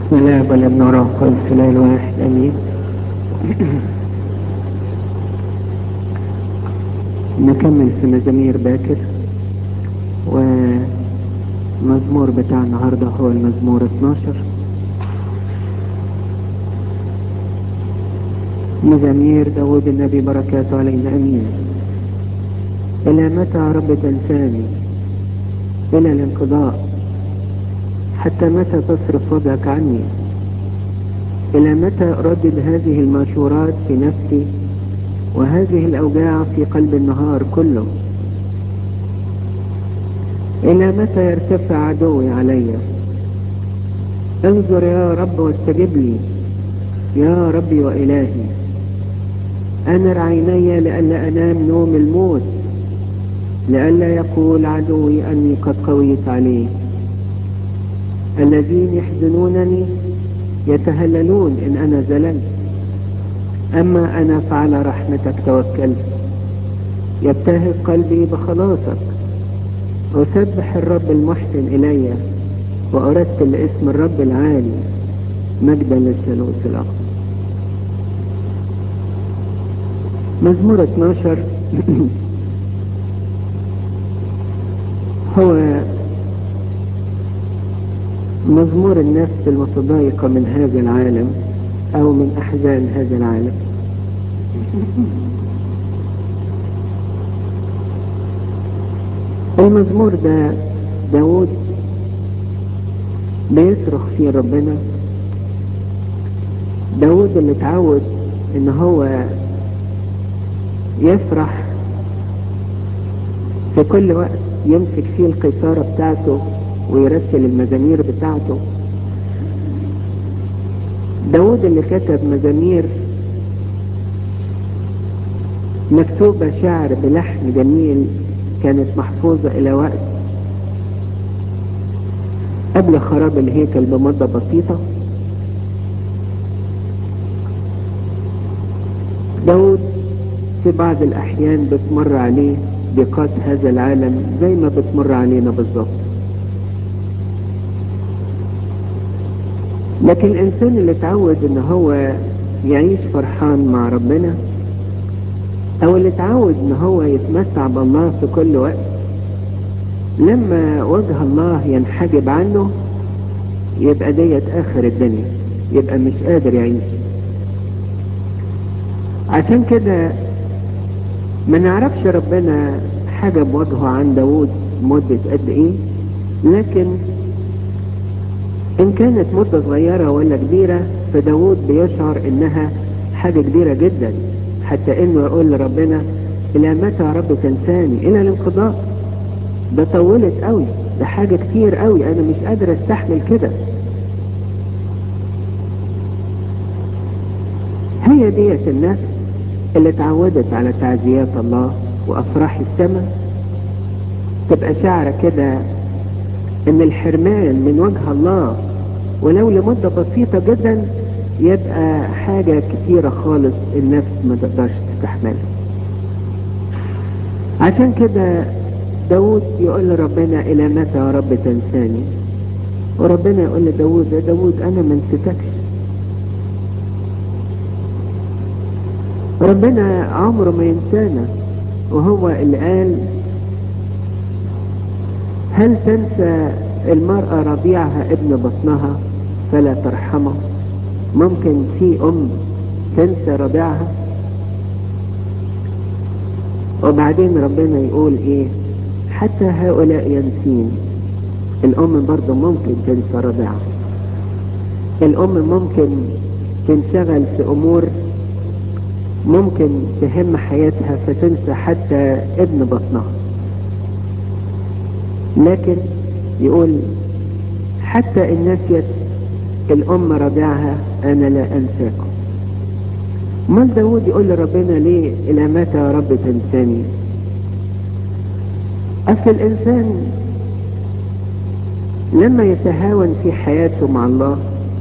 بسم الله والابن والروح القدس الاله الواحد امين نكمل في مزامير باكر والمزمور بتاع النهارده هو المزمور 12 مزامير داود النبي بركاته علينا امين الى متى يا رب تنساني الى الانقضاء حتى متى تصرف وجهك عني إلى متى أردد هذه المشورات في نفسي وهذه الأوجاع في قلب النهار كله إلى متى يرتفع عدوي علي انظر يا رب واستجب لي يا ربي وإلهي أنر عيني لئلا أنام نوم الموت لئلا يقول عدوي أني قد قويت عليه الذين يحزنونني يتهللون إن أنا زللت أما أنا فعلى رحمتك توكلت يبتهج قلبي بخلاصك أسبح الرب المحسن إلي وأرتل اسم الرب العالي مجدا للثالوث الأقدس مزمور 12 هو مزمور النفس المتضايقة من هذا العالم أو من أحزان هذا العالم المزمور ده داود بيصرخ فيه ربنا داود اللي اتعود ان هو يفرح في كل وقت يمسك فيه القيثارة بتاعته ويرتل المزامير بتاعته داود اللي كتب مزامير مكتوبة شعر بلحن جميل كانت محفوظة إلى وقت قبل خراب الهيكل بمدة بسيطة داود في بعض الأحيان بتمر عليه ضيقات هذا العالم زي ما بتمر علينا بالظبط لكن الانسان اللي اتعود ان هو يعيش فرحان مع ربنا او اللي اتعود ان هو يتمتع بالله في كل وقت لما وجه الله ينحجب عنه يبقى ديت اخر الدنيا يبقى مش قادر يعيش عشان كده ما نعرفش ربنا حجب وجهه عن داود مدة قد ايه لكن ان كانت مدة صغيرة ولا كبيرة فداود بيشعر انها حاجة كبيرة جدا حتى انه يقول لربنا الى متى يا رب تنساني الى الانقضاء ده طولت قوي ده حاجة كتير قوي انا مش قادر استحمل كده هي ديت النفس اللي اتعودت على تعزيات الله وافراح السماء تبقى شعرة كده ان الحرمان من وجه الله ولو لمدة بسيطة جدا يبقى حاجة كتيرة خالص النفس ما تقدرش تستحملها عشان كده داود يقول لربنا الى متى يا رب تنساني وربنا يقول لداود يا داود انا ما نسيتكش ربنا عمره ما ينسانا وهو اللي قال هل تنسى المرأة رضيعها ابن بطنها فلا ترحمه ممكن في ام تنسى رضيعها وبعدين ربنا يقول ايه حتى هؤلاء ينسين الام برضه ممكن تنسى رضيعها الام ممكن تنشغل في امور ممكن تهم حياتها فتنسى حتى ابن بطنها لكن يقول حتى إن نسيت الأم رضعها أنا لا أنساكم مال داود يقول لربنا ليه إلى متى يا رب تنساني أصل الإنسان لما يتهاون في حياته مع الله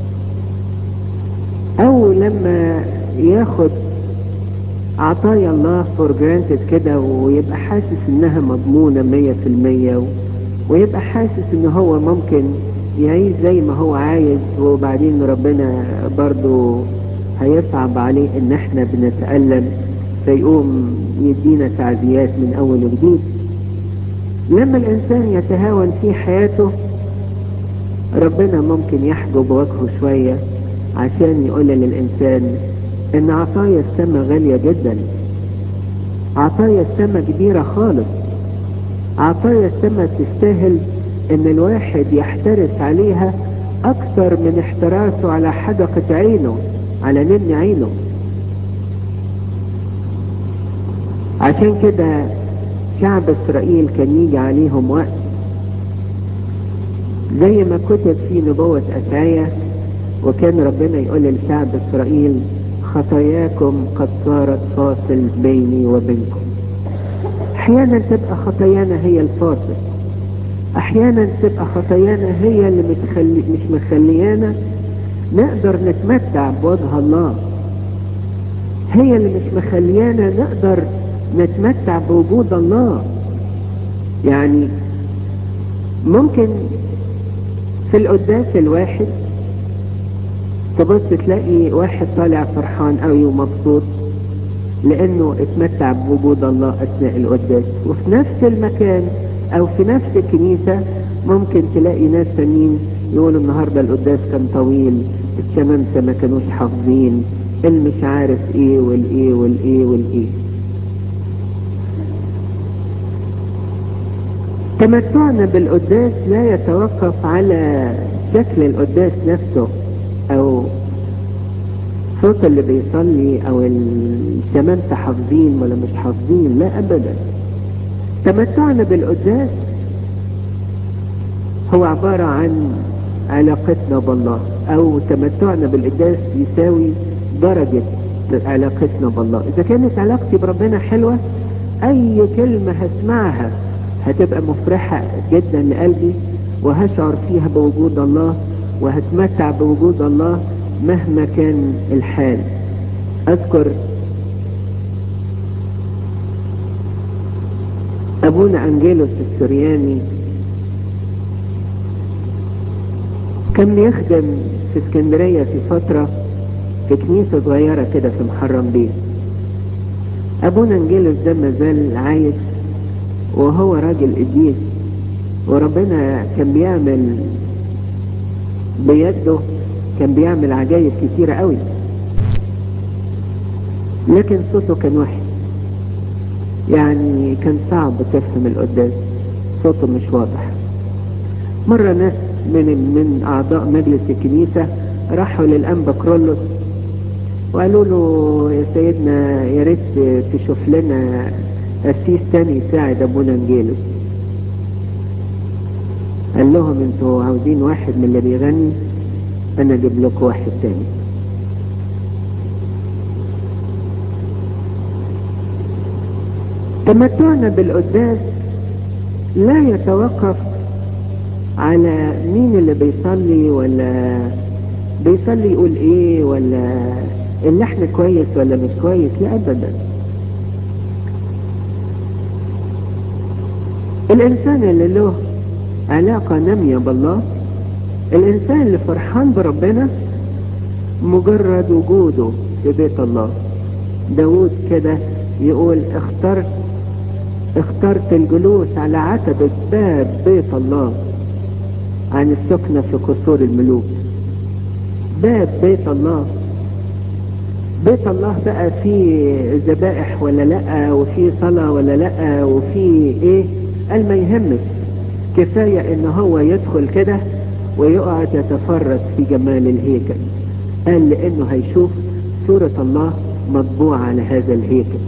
أو لما ياخد عطايا الله فور جرانتد كده ويبقى حاسس انها مضمونة مية في المية ويبقى حاسس ان هو ممكن يعيش زي ما هو عايز وبعدين ربنا برضو هيصعب عليه ان احنا بنتألم فيقوم يدينا تعزيات من اول وجديد لما الانسان يتهاون في حياته ربنا ممكن يحجب وجهه شوية عشان يقول للانسان ان عطايا السماء غالية جدا عطايا السماء كبيرة خالص عطايا السماء تستاهل ان الواحد يحترس عليها اكثر من احتراسه على حدقة عينه على نن عينه عشان كده شعب اسرائيل كان يجي عليهم وقت زي ما كتب في نبوة اشعيا وكان ربنا يقول لشعب اسرائيل خطاياكم قد صارت فاصل بيني وبينكم احيانا تبقى خطايانا هي الفاصل احيانا تبقى خطايانا هي اللي متخلي مش مخليانا نقدر نتمتع بوجه الله هي اللي مش مخليانا نقدر نتمتع بوجود الله يعني ممكن في القداس الواحد تبص تلاقي واحد طالع فرحان قوي ومبسوط لانه اتمتع بوجود الله اثناء القداس وفي نفس المكان او في نفس الكنيسة ممكن تلاقي ناس تانيين يقولوا النهاردة القداس كان طويل الشمامسة ما كانوش حافظين المش عارف ايه والايه والايه والايه تمتعنا بالقداس لا يتوقف على شكل القداس نفسه او صوت اللي بيصلي او الشمامسة حافظين ولا مش حافظين لا ابدا تمتعنا بالقداس هو عبارة عن علاقتنا بالله او تمتعنا بالقداس يساوي درجة علاقتنا بالله اذا كانت علاقتي بربنا حلوة اي كلمة هسمعها هتبقى مفرحة جدا لقلبي وهشعر فيها بوجود الله وهتمتع بوجود الله مهما كان الحال اذكر ابونا انجيلوس السرياني كان بيخدم في اسكندرية في فترة في كنيسة صغيرة كده في محرم بيه ابونا انجيلوس ده مازال عايش وهو راجل قديس وربنا كان بيعمل بيده كان بيعمل عجائب كتيرة قوي لكن صوته كان وحش يعني كان صعب تفهم القداس صوته مش واضح مرة ناس من من اعضاء مجلس الكنيسة راحوا للانبا كرولوس وقالوا له يا سيدنا يا ريت تشوف لنا قسيس تاني يساعد ابونا انجيلوس قال لهم انتوا عاوزين واحد من اللي بيغني انا اجيب لكم واحد تاني تمتعنا بالقداس لا يتوقف على مين اللي بيصلي ولا بيصلي يقول ايه ولا اللحن كويس ولا مش كويس لا ابدا الانسان اللي له علاقة نامية بالله الانسان اللي فرحان بربنا مجرد وجوده في بيت الله داود كده يقول اخترت اخترت الجلوس على عتبة باب بيت الله عن السكنة في قصور الملوك باب بيت الله بيت الله بقى فيه ذبائح ولا لا وفيه صلاة ولا لا وفيه ايه قال ما يهمش كفاية ان هو يدخل كده ويقعد يتفرج في جمال الهيكل قال لانه هيشوف صورة الله مطبوعة على هذا الهيكل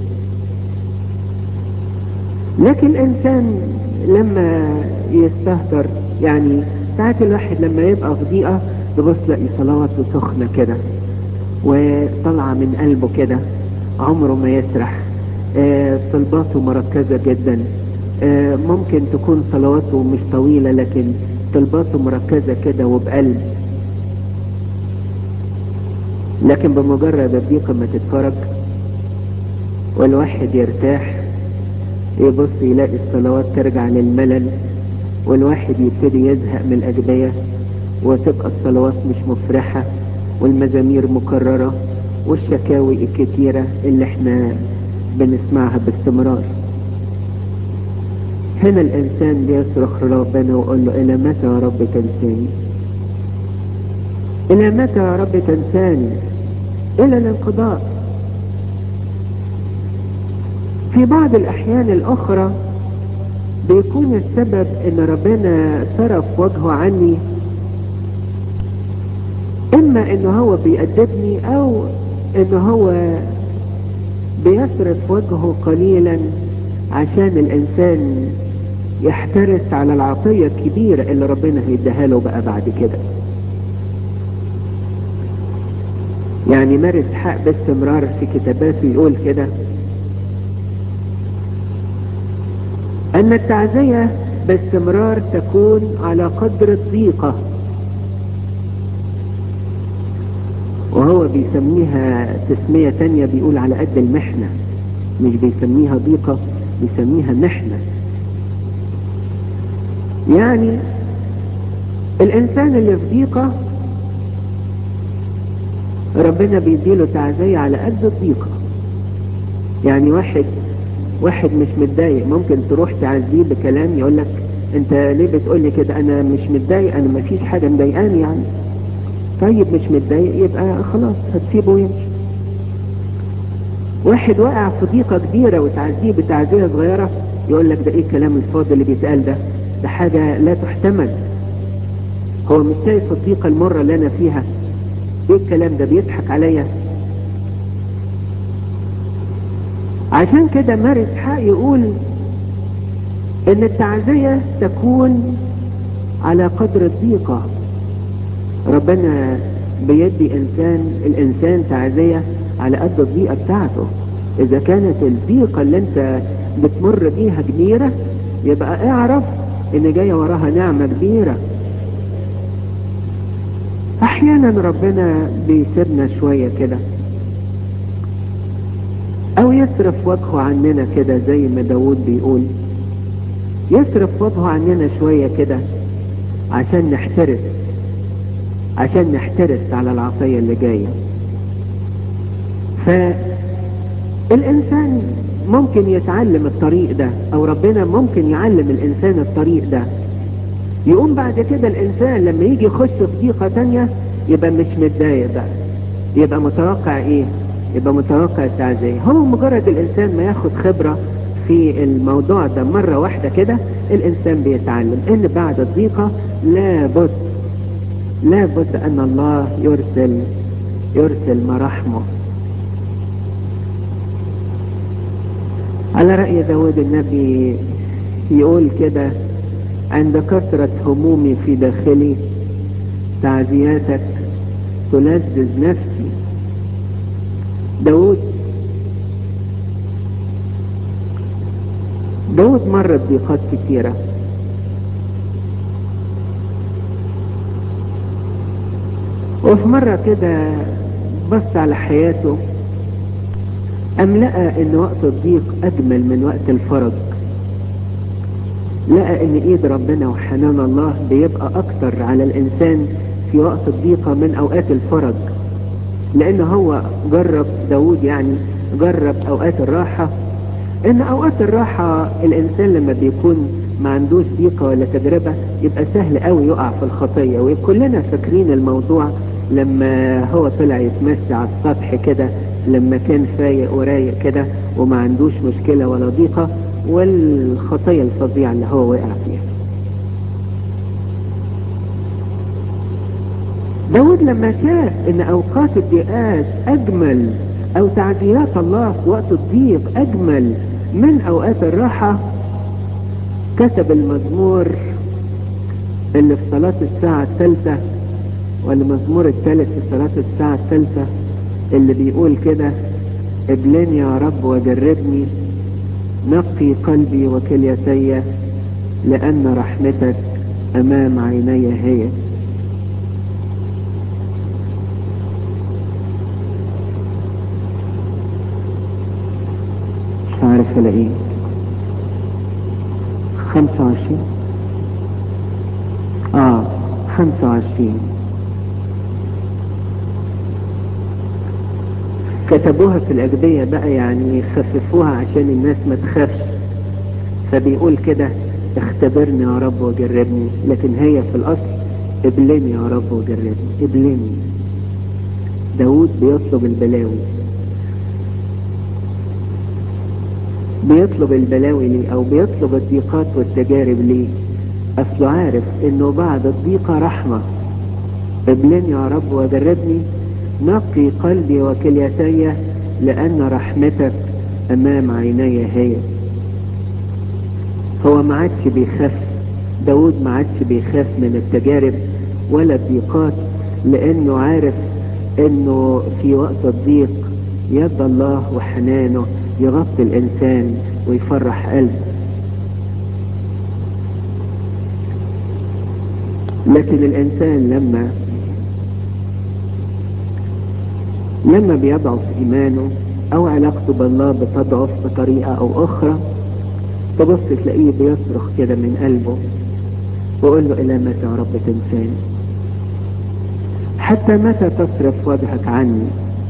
لكن الانسان لما يستهتر يعني ساعات الواحد لما يبقى في ضيقة تبص تلاقي صلواته سخنة كده وطالعة من قلبه كده عمره ما يسرح آه طلباته مركزة جدا آه ممكن تكون صلواته مش طويلة لكن طلباته مركزة كده وبقلب لكن بمجرد الضيقة ما تتفرج والواحد يرتاح يبص يلاقي الصلوات ترجع للملل والواحد يبتدي يزهق من الأجبية وتبقى الصلوات مش مفرحة والمزامير مكررة والشكاوي الكتيرة اللي احنا بنسمعها باستمرار هنا الانسان بيصرخ لربنا ويقول له الى متى يا رب تنساني الى متى يا رب تنساني الى الانقضاء في بعض الاحيان الاخرى بيكون السبب ان ربنا صرف وجهه عني اما ان هو بيأدبني او ان هو بيصرف وجهه قليلا عشان الانسان يحترس على العطية الكبيرة اللي ربنا هيديها له بقى بعد كده يعني مارس حق باستمرار في كتاباته يقول كده ان التعزية باستمرار تكون على قدر الضيقة وهو بيسميها تسمية تانية بيقول على قد المحنة مش بيسميها ضيقة بيسميها محنة يعني الانسان اللي في ضيقة ربنا بيديله تعزية على قد الضيقة يعني واحد واحد مش متضايق ممكن تروح تعزيه بكلام يقول لك انت ليه بتقول لي كده انا مش متضايق انا مفيش حاجة مضايقاني يعني طيب مش متضايق يبقى خلاص هتسيبه ويمشي واحد واقع في ضيقة كبيرة وتعزيه بتعزية صغيرة يقول لك ده ايه الكلام الفاضي اللي بيتقال ده ده حاجة لا تحتمل هو مش شايف الضيقة المرة اللي انا فيها ايه الكلام ده بيضحك عليا عشان كده مارس حق يقول ان التعزية تكون على قدر الضيقة ربنا بيدي انسان الانسان تعزية على قد الضيقة بتاعته اذا كانت الضيقة اللي انت بتمر بيها كبيرة يبقى اعرف ان جاية وراها نعمة كبيرة احيانا ربنا بيسيبنا شوية كده او يصرف وجهه عننا كده زي ما داود بيقول يصرف وجهه عننا شوية كده عشان نحترس عشان نحترس على العطية اللي جاية فالإنسان ممكن يتعلم الطريق ده أو ربنا ممكن يعلم الإنسان الطريق ده يقوم بعد كده الإنسان لما يجي يخش في ضيقة تانية يبقى مش متضايق بقى يبقى متوقع إيه؟ يبقى متوقع التعزية هو مجرد الإنسان ما ياخد خبرة في الموضوع ده مرة واحدة كده الإنسان بيتعلم إن بعد الضيقة لابد لابد ان الله يرسل يرسل مراحمه على رأي داود النبي يقول كده عند كثرة همومي في داخلي تعزياتك تلذذ نفسي داود داود مر بضيقات كثيره وفي مرة كده بص على حياته أم لقى إن وقت الضيق أجمل من وقت الفرج لقى إن إيد ربنا وحنان الله بيبقى أكتر على الإنسان في وقت الضيقة من أوقات الفرج لأن هو جرب داود يعني جرب أوقات الراحة إن أوقات الراحة الإنسان لما بيكون ما عندوش ضيقة ولا تجربة يبقى سهل قوي يقع في الخطية وكلنا فاكرين الموضوع لما هو طلع يتمشى على السطح كده لما كان فايق ورايق كده وما عندوش مشكلة ولا ضيقة والخطية الفظيعة اللي هو وقع فيها داود لما شاف ان اوقات الضيقات اجمل او تعزيات الله في وقت الضيق اجمل من اوقات الراحة كتب المزمور اللي في صلاة الساعة الثالثة والمزمور الثالث في صلاة الساعة الثالثة اللي بيقول كده ابلني يا رب وجربني نقي قلبي وكليتي لأن رحمتك أمام عيني هي مش عارف الاقيه خمسة وعشرين اه 25 كتبوها في الأجبية بقى يعني يخففوها عشان الناس ما تخافش فبيقول كده اختبرني يا رب وجربني لكن هي في الأصل ابلني يا رب وجربني ابلني داود بيطلب البلاوي بيطلب البلاوي ليه او بيطلب الضيقات والتجارب ليه اصله عارف انه بعد الضيقة رحمة ابلني يا رب وجربني نقي قلبي وكليتي لان رحمتك امام عيني هي هو ما عادش بيخاف داود ما عادش بيخاف من التجارب ولا الضيقات لانه عارف انه في وقت الضيق يد الله وحنانه يغطي الانسان ويفرح قلبه لكن الانسان لما لما بيضعف ايمانه او علاقته بالله بتضعف بطريقة او اخرى تبص تلاقيه بيصرخ كده من قلبه ويقول له الى متى يا رب تنساني حتى متى تصرف وجهك عني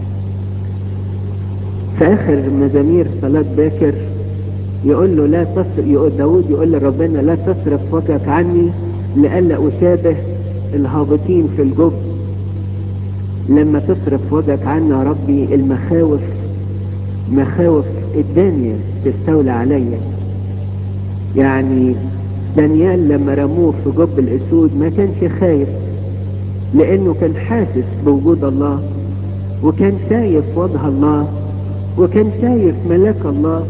في اخر مزامير صلاة باكر يقول له لا تصرف يقول داود يقول لربنا لا تصرف وجهك عني لئلا اشابه الهابطين في الجب لما تصرف وجهك عني يا ربي المخاوف مخاوف الدنيا تستولى عليا يعني دانيال لما رموه في جب الاسود ما كانش خايف لانه كان حاسس بوجود الله وكان شايف وجه الله وكان شايف ملاك الله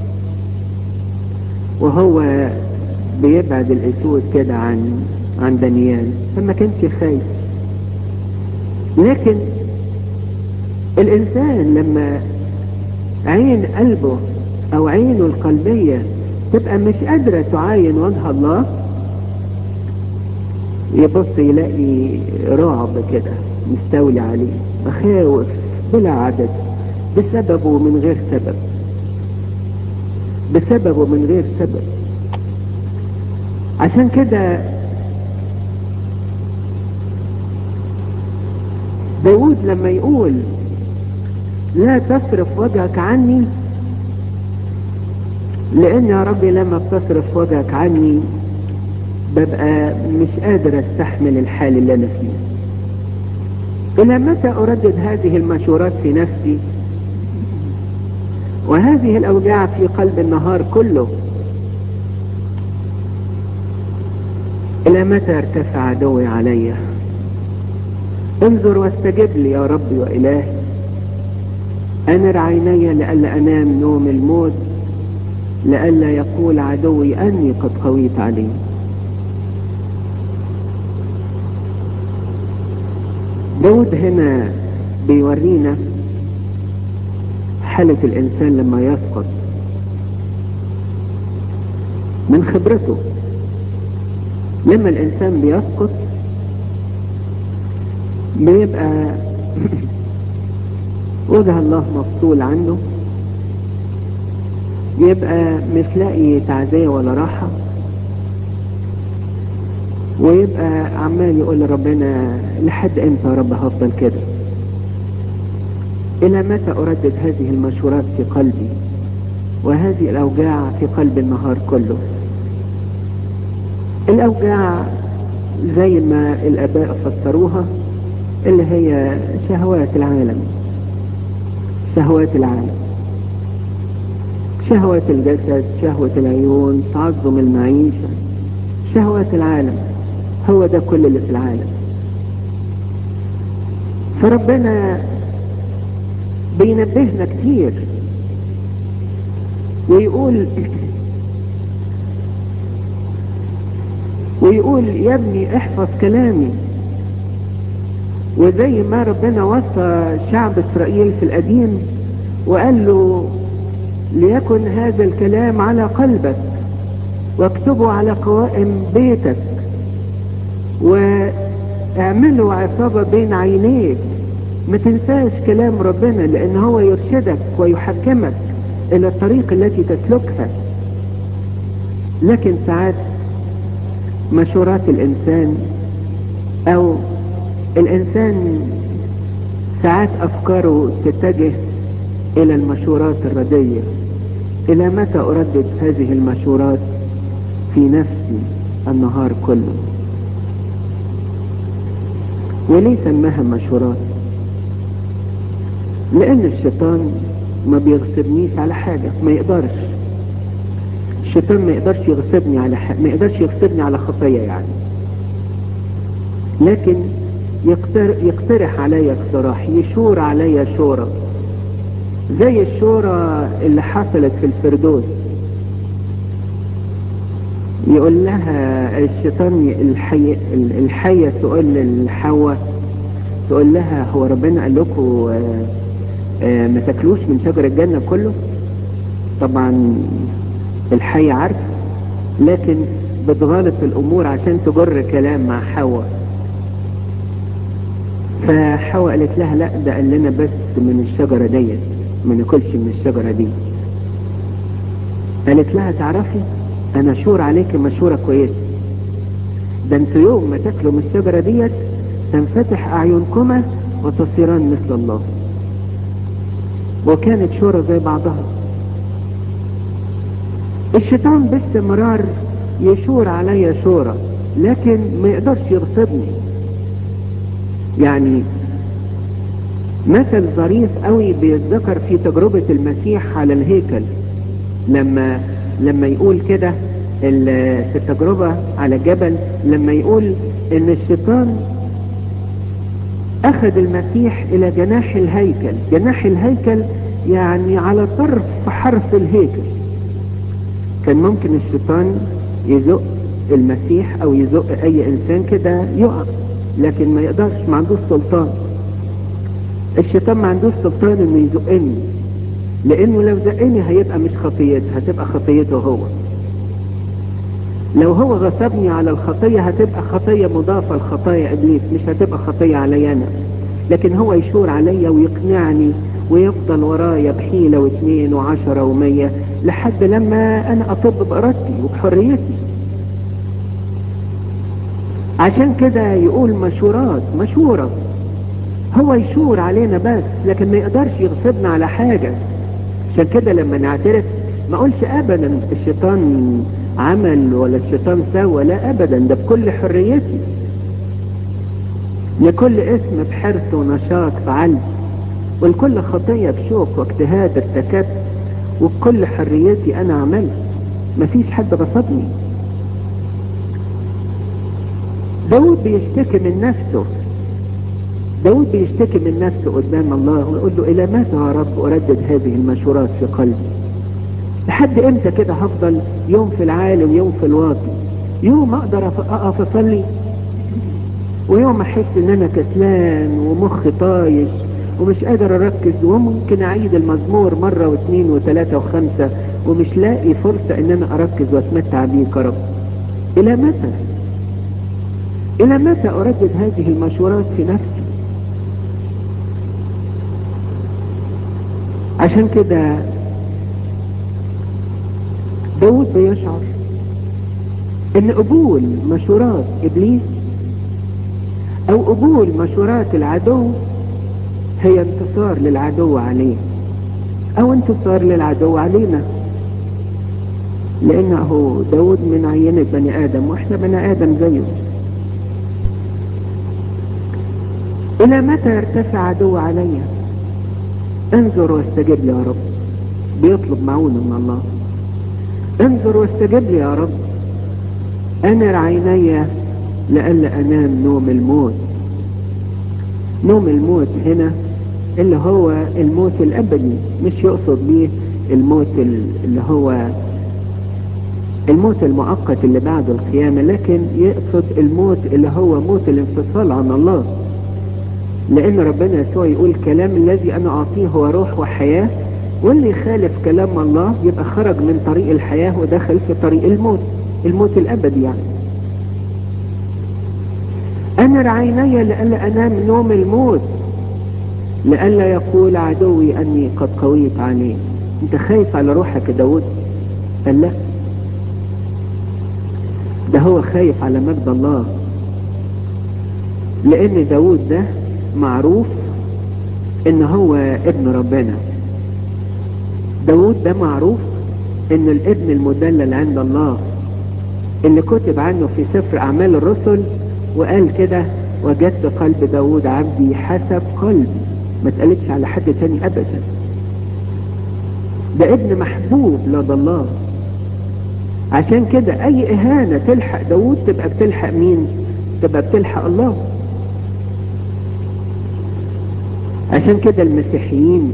وهو بيبعد الاسود كده عن عن دانيال فما كانش خايف لكن الانسان لما عين قلبه او عينه القلبية تبقى مش قادرة تعاين وجه الله يبص يلاقي رعب كده مستولي عليه مخاوف بلا عدد بسببه من غير سبب بسببه من غير سبب عشان كده داود لما يقول لا تصرف وجهك عني لان يا ربي لما بتصرف وجهك عني ببقى مش قادر استحمل الحال اللي انا فيه الى متى اردد هذه المشورات في نفسي وهذه الاوجاع في قلب النهار كله الى متى ارتفع عدوي علي انظر واستجب لي يا ربي والهي انر عيني لئلا انام نوم الموت لئلا يقول عدوي اني قد قويت عليه داود هنا بيورينا حالة الإنسان لما يسقط من خبرته لما الإنسان بيسقط بيبقى وجه الله مفصول عنه يبقى مش لاقي تعزية ولا راحة ويبقى عمال يقول لربنا لحد امتى يا رب هفضل كده الى متى اردد هذه المشورات في قلبي وهذه الاوجاع في قلب النهار كله الاوجاع زي ما الاباء فسروها اللي هي شهوات العالم شهوات العالم شهوة الجسد شهوة العيون تعظم المعيشة شهوات العالم هو ده كل اللي في العالم فربنا بينبهنا كتير ويقول ويقول يا ابني احفظ كلامي وزي ما ربنا وصى شعب اسرائيل في القديم وقال له ليكن هذا الكلام على قلبك واكتبه على قوائم بيتك واعملوا عصابة بين عينيك ما تنساش كلام ربنا لان هو يرشدك ويحكمك الى الطريق التي تسلكها لكن ساعات مشورات الانسان او الانسان ساعات افكاره تتجه الى المشورات الردية الى متى اردد هذه المشورات في نفسي النهار كله وليه سماها مشورات لان الشيطان ما بيغصبنيش على حاجة ما يقدرش الشيطان ما يقدرش يغصبني على حاجة ما يقدرش يغصبني على خطية يعني لكن يقترح علي اقتراح يشور علي شورى زي الشورى اللي حصلت في الفردوس يقول لها الشيطان الحي الحية تقول للحواء تقول لها هو ربنا قال لكم ما تاكلوش من شجر الجنة كله طبعا الحية عارف لكن بتغالط الامور عشان تجر كلام مع حواء فحواء قالت لها لا ده قال لنا بس من الشجرة ديت ما ناكلش من الشجرة دي قالت لها تعرفي انا شور عليك مشورة كويسة ده انتوا يوم ما تاكلوا من الشجرة ديت تنفتح اعينكما وتصيران مثل الله وكانت شورى زي بعضها الشيطان باستمرار يشور علي شورى لكن ما يقدرش يغصبني يعني مثل ظريف قوي بيتذكر في تجربة المسيح على الهيكل لما لما يقول كده في التجربة على الجبل لما يقول ان الشيطان اخذ المسيح الى جناح الهيكل جناح الهيكل يعني على طرف حرف الهيكل كان ممكن الشيطان يزق المسيح او يزق اي انسان كده يقع لكن ما يقدرش ما عندوش سلطان الشيطان ما عندوش سلطان انه يزقني لانه لو زقني هيبقى مش خطيته هتبقى خطيته هو لو هو غصبني على الخطية هتبقى خطية مضافة لخطايا ابليس مش هتبقى خطية علي انا لكن هو يشور عليا ويقنعني ويفضل ورايا بحيلة واثنين وعشرة ومية لحد لما انا اطب بارادتي وبحريتي عشان كده يقول مشورات مشورة هو يشور علينا بس لكن ما يقدرش يغصبنا على حاجة عشان كده لما نعترف ما اقولش ابدا الشيطان عمل ولا الشيطان سوى لا ابدا ده بكل حريتي لكل اسم بحرص ونشاط فعلت ولكل خطية بشوق واجتهاد ارتكبت وبكل حريتي انا عملت مفيش حد غصبني داود بيشتكي من نفسه داود بيشتكي من نفسه قدام الله ويقول له الى متى يا رب اردد هذه المشورات في قلبي لحد امتى كده هفضل يوم في العالي ويوم في الواطي يوم اقدر اقف اصلي ويوم احس ان انا كسلان ومخي طايش ومش قادر اركز وممكن اعيد المزمور مرة واثنين وثلاثة وخمسة ومش لاقي فرصة ان انا اركز واتمتع بيك يا رب الى متى الى متى اردد هذه المشورات في نفسي عشان كده داود بيشعر ان قبول مشورات ابليس او قبول مشورات العدو هي انتصار للعدو عليه او انتصار للعدو علينا لانه داود من عينة بني ادم واحنا بني ادم زيه الى متى يرتفع عدو علي انظر واستجب لي يا رب بيطلب معونة من الله انظر واستجب لي يا رب انر عيني لئلا انام نوم الموت نوم الموت هنا اللي هو الموت الابدي مش يقصد بيه الموت اللي هو الموت المؤقت اللي بعد القيامة لكن يقصد الموت اللي هو موت الانفصال عن الله لان ربنا يسوع يقول كلام الذي انا اعطيه هو روح وحياة واللي يخالف كلام الله يبقى خرج من طريق الحياة ودخل في طريق الموت الموت الابدي يعني انا عيني لئلا انام نوم الموت لئلا يقول عدوي اني قد قويت عليه انت خايف على روحك يا داود قال لا ده هو خايف على مجد الله لان داود ده معروف ان هو ابن ربنا داود ده معروف ان الابن المدلل عند الله اللي كتب عنه في سفر اعمال الرسل وقال كده وجدت قلب داود عبدي حسب قلبي ما تقالتش على حد تاني ابدا ده ابن محبوب لدى الله عشان كده اي اهانة تلحق داود تبقى بتلحق مين تبقى بتلحق الله عشان كده المسيحيين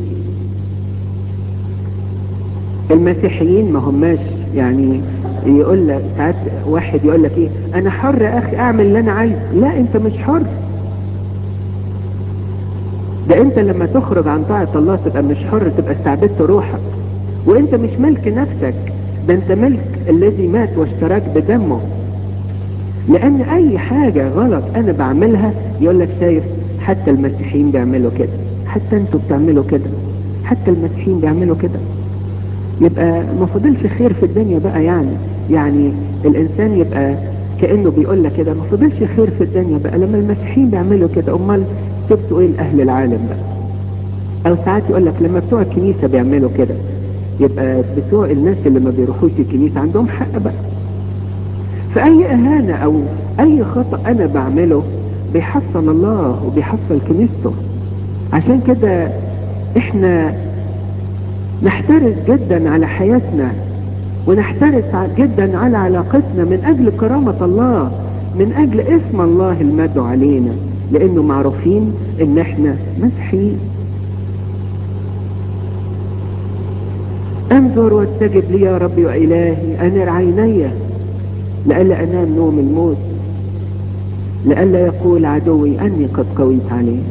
المسيحيين ما هماش يعني يقول لك ساعات واحد يقول لك ايه انا حر يا اخي اعمل اللي انا عايزه لا انت مش حر ده انت لما تخرج عن طاعة الله تبقى مش حر تبقى استعبدت روحك وانت مش ملك نفسك ده انت ملك الذي مات واشتراك بدمه لان اي حاجة غلط انا بعملها يقول لك شايف حتى المسيحيين بيعملوا كده حتى انتوا بتعملوا كده حتى المسيحيين بيعملوا كده يبقى ما فضلش خير في الدنيا بقى يعني يعني الانسان يبقى كانه بيقول لك كده ما فضلش خير في الدنيا بقى لما المسيحيين بيعملوا كده امال سبتوا ايه لاهل العالم بقى او ساعات يقول لك لما بتوع الكنيسه بيعملوا كده يبقى بتوع الناس اللي ما بيروحوش الكنيسه عندهم حق بقى فاي اهانه او اي خطا انا بعمله بيحصل الله وبيحصل كنيسته عشان كده احنا نحترس جدا على حياتنا ونحترس جدا على علاقتنا من اجل كرامة الله من اجل اسم الله المدعو علينا لانه معروفين ان احنا مسيحيين انظر واستجب لي يا ربي والهي انر عيني لئلا انام نوم الموت لئلا يقول عدوي اني قد قويت عليه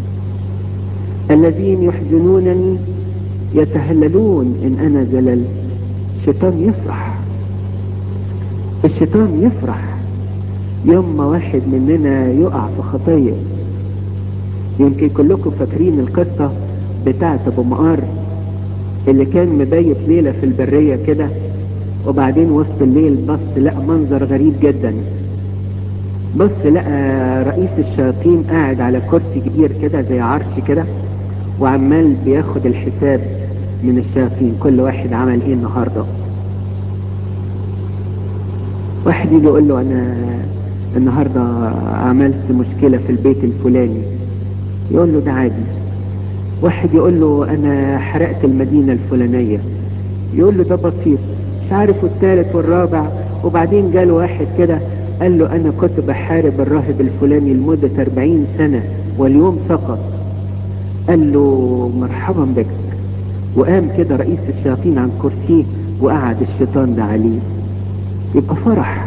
الذين يحزنونني يتهللون ان انا زللت الشيطان يفرح الشيطان يفرح يوم ما واحد مننا يقع في خطية يمكن كلكم فاكرين القصة بتاعت ابو مقار اللي كان مبيت ليلة في البرية كده وبعدين وسط الليل بص لقى منظر غريب جدا بص لقى رئيس الشياطين قاعد على كرسي كبير كده زي عرش كده وعمال بياخد الحساب من الشياطين كل واحد عمل ايه النهارده واحد يجي يقول له انا النهارده عملت مشكله في البيت الفلاني يقول له ده عادي واحد يقول له انا حرقت المدينه الفلانيه يقول له ده بسيط مش عارف والثالث والرابع وبعدين جاله واحد كده قال له انا كنت بحارب الراهب الفلاني لمده 40 سنه واليوم سقط قال له مرحبا بك وقام كده رئيس الشياطين عن كرسيه وقعد الشيطان ده عليه يبقى فرح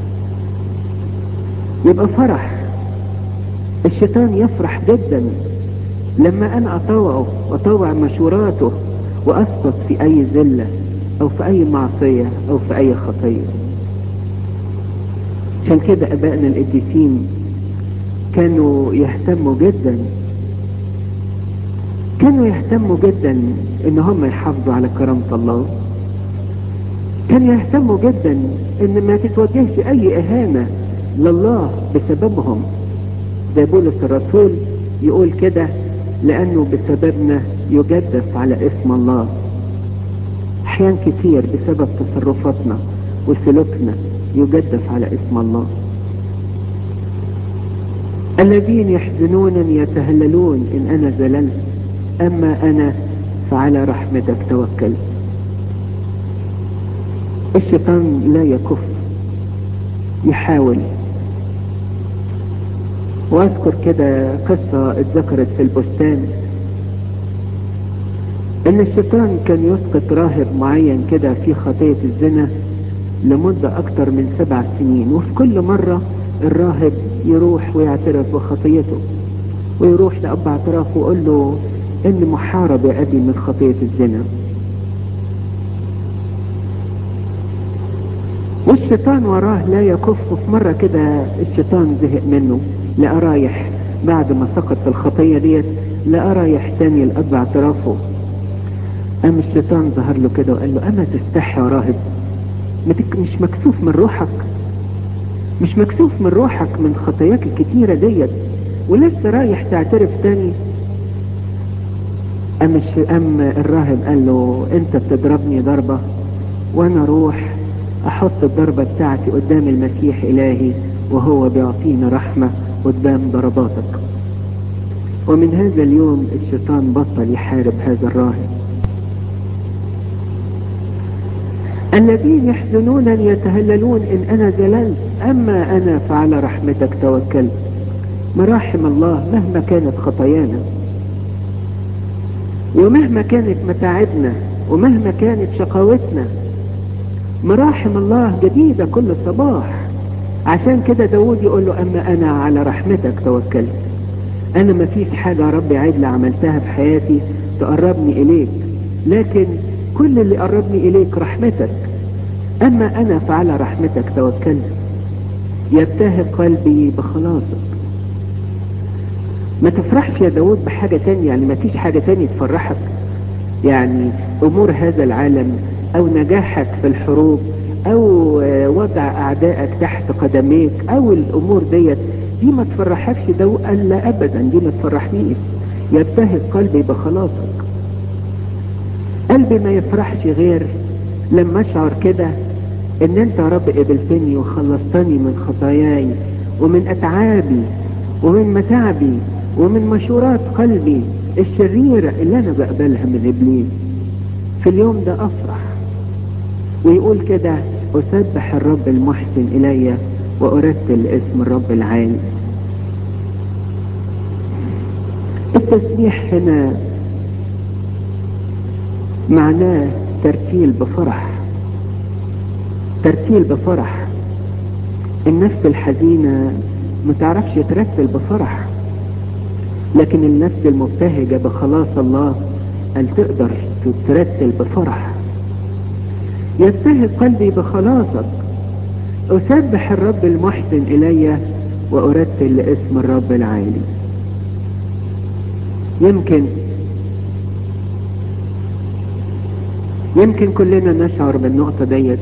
يبقى فرح الشيطان يفرح جدا لما انا اطوعه واطوع مشوراته واسقط في اي ذلة او في اي معصية او في اي خطية عشان كده ابائنا القديسين كانوا يهتموا جدا كانوا يهتموا جدا ان هم يحافظوا على كرامة الله كانوا يهتموا جدا ان ما تتوجهش اي اهانة لله بسببهم زي بولس الرسول يقول كده لانه بسببنا يجدف على اسم الله احيان كتير بسبب تصرفاتنا وسلوكنا يجدف على اسم الله الذين يحزنونني يتهللون ان انا زللت اما انا فعلى رحمتك توكلت الشيطان لا يكف يحاول واذكر كده قصة اتذكرت في البستان ان الشيطان كان يسقط راهب معين كده في خطية الزنا لمدة اكتر من سبع سنين وفي كل مرة الراهب يروح ويعترف بخطيته ويروح لأب اعترافه ويقول له اني محارب يا ابي من خطية الزنا والشيطان وراه لا يكف في مرة كده الشيطان زهق منه لقى رايح بعد ما سقط في الخطية ديت لقى رايح تاني لأب اعترافه قام الشيطان ظهر له كده وقال له اما تستحي يا راهب مش مكسوف من روحك مش مكسوف من روحك من خطاياك الكتيرة ديت ولسه رايح تعترف تاني أم, أم الراهب قال له أنت بتضربني ضربة وأنا أروح أحط الضربة بتاعتي قدام المسيح إلهي وهو بيعطيني رحمة قدام ضرباتك ومن هذا اليوم الشيطان بطل يحارب هذا الراهب الذين يحزنونني يتهللون إن أنا زللت أما أنا فعلى رحمتك توكلت مراحم الله مهما كانت خطايانا ومهما كانت متاعبنا ومهما كانت شقاوتنا مراحم الله جديدة كل صباح عشان كده داود يقول له أما أنا على رحمتك توكلت أنا ما فيش حاجة ربي عدل عملتها في حياتي تقربني إليك لكن كل اللي قربني إليك رحمتك أما أنا فعلى رحمتك توكلت يبتهج قلبي بخلاصك ما تفرحش يا داود بحاجة تانية يعني ما فيش حاجة تانية تفرحك يعني أمور هذا العالم أو نجاحك في الحروب أو وضع أعدائك تحت قدميك أو الأمور ديت دي ما تفرحكش ده قال لا أبدا دي ما تفرحنيش يبتهج قلبي بخلاصك قلبي ما يفرحش غير لما أشعر كده إن أنت يا رب قبلتني وخلصتني من خطاياي ومن أتعابي ومن متاعبي ومن مشورات قلبي الشريرة اللي أنا بقبلها من إبليس في اليوم ده أفرح ويقول كده أسبح الرب المحسن إلي وأرتل اسم الرب العالي التسبيح هنا معناه ترتيل بفرح ترتيل بفرح النفس الحزينة ما تعرفش ترتل بفرح لكن النفس المبتهجة بخلاص الله قال تقدر ترتل بفرح يبتهج قلبي بخلاصك أسبح الرب المحسن إلي وأرتل لاسم الرب العالي يمكن يمكن كلنا نشعر بالنقطة ديت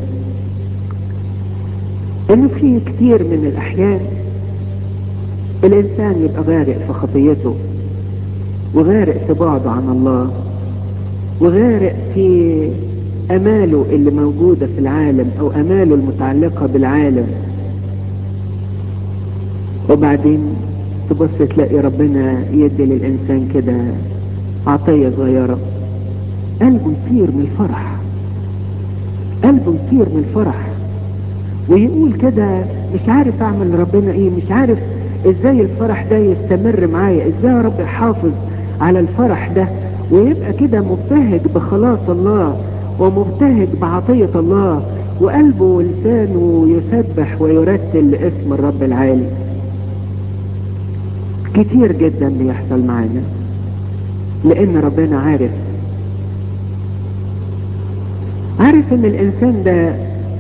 انه في كتير من الاحيان الانسان يبقى غارق في خطيته وغارق في بعده عن الله وغارق في اماله اللي موجودة في العالم او اماله المتعلقة بالعالم وبعدين تبص تلاقي ربنا يدي للانسان كده عطية صغيرة قلبه يطير من الفرح قلبه يطير من الفرح ويقول كده مش عارف اعمل لربنا ايه مش عارف ازاي الفرح ده يستمر معايا ازاي يا رب احافظ على الفرح ده ويبقى كده مبتهج بخلاص الله ومبتهج بعطية الله وقلبه ولسانه يسبح ويرتل لاسم الرب العالي كتير جدا بيحصل معانا لان ربنا عارف عارف ان الانسان ده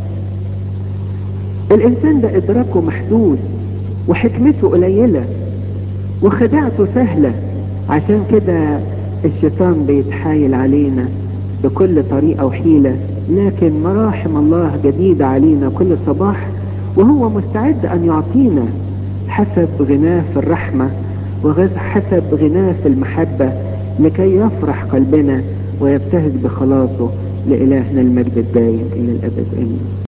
الانسان ده ادراكه محدود وحكمته قليلة وخدعته سهلة عشان كده الشيطان بيتحايل علينا بكل طريقة وحيلة لكن مراحم الله جديدة علينا كل صباح وهو مستعد ان يعطينا حسب غناه في الرحمة وحسب غناه في المحبة لكي يفرح قلبنا ويبتهج بخلاصه لإلهنا المجد الدائم إلى الأبد آمين